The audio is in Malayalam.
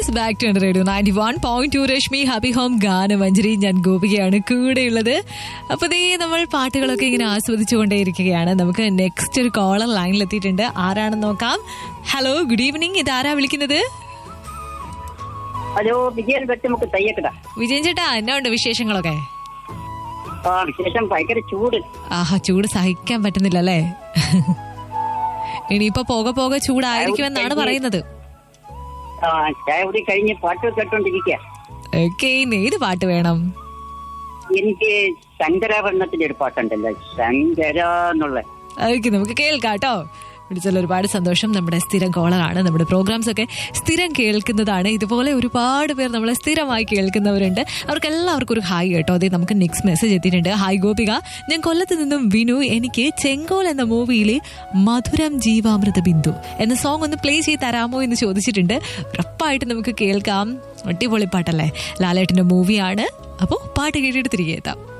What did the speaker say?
yes back to radio ninety one point two Rashmi happy home Ganamanjari ഞാൻ ഗോപികയാണ് കൂടെയുള്ളത് അപ്പൊ ദേ നമ്മൾ പാട്ടുകളൊക്കെ ഇങ്ങനെ ആസ്വദിച്ചുകൊണ്ടേയിരിക്കുകയാണ് നമുക്ക് നെക്സ്റ്റ് ഒരു കോളർ ലൈനിൽ എത്തിയിട്ടുണ്ട് ആരാണെന്ന് നോക്കാം ഹലോ ഗുഡ് ഈവനിങ് ഇത് ആരാ വിളിക്കുന്നത് ഹലോ വിജയൻ വെട്ടുമുക്ക് തയ്യക്കട വിജയൻ ചേട്ടാ എന്നാ ഉണ്ട് വിശേഷങ്ങളൊക്കെ ആ വിശേഷം ഭയങ്കര ചൂട് ആഹാ ചൂട് സഹിക്കാൻ പറ്റുന്നില്ല അല്ലേ ഇനിയിപ്പോ പോകെ പോകെ ചൂടായിരിക്കുമെന്നാണ് പറയുന്നത് ആ ചായ കുടി കഴിഞ്ഞ് പാട്ട് കേട്ടോണ്ടിരിക്കുക ഓക്കെ ഏത് പാട്ട് വേണം എനിക്ക് ശങ്കരാഭരണത്തിന്റെ ഒരു പാട്ടുണ്ടല്ലോ ശങ്കര എന്നുള്ള ഓക്കെ നമുക്ക് കേൾക്കാം കേട്ടോ വിളിച്ചാൽ ഒരുപാട് സന്തോഷം നമ്മുടെ സ്ഥിരം കോളറാണ് നമ്മുടെ പ്രോഗ്രാംസ് ഒക്കെ സ്ഥിരം കേൾക്കുന്നതാണ് ഇതുപോലെ ഒരുപാട് പേർ നമ്മളെ സ്ഥിരമായി കേൾക്കുന്നവരുണ്ട് അവർക്ക് എല്ലാവർക്കും ഒരു ഹായ് കേട്ടോ അതേ നമുക്ക് നെക്സ്റ്റ് മെസ്സേജ് എത്തിയിട്ടുണ്ട് ഹായ് ഗോപിക ഞാൻ കൊല്ലത്ത് നിന്നും വിനു എനിക്ക് ചെങ്കോൽ എന്ന മൂവിയിലെ മധുരം ജീവാമൃത ബിന്ദു എന്ന സോങ് ഒന്ന് പ്ലേ ചെയ്ത് തരാമോ എന്ന് ചോദിച്ചിട്ടുണ്ട് ഉറപ്പായിട്ട് നമുക്ക് കേൾക്കാം അടിപൊളി പാട്ടല്ലേ ലാലേട്ടന്റെ മൂവിയാണ് അപ്പോൾ പാട്ട് കേട്ടിട്ട് തിരികെ എത്താം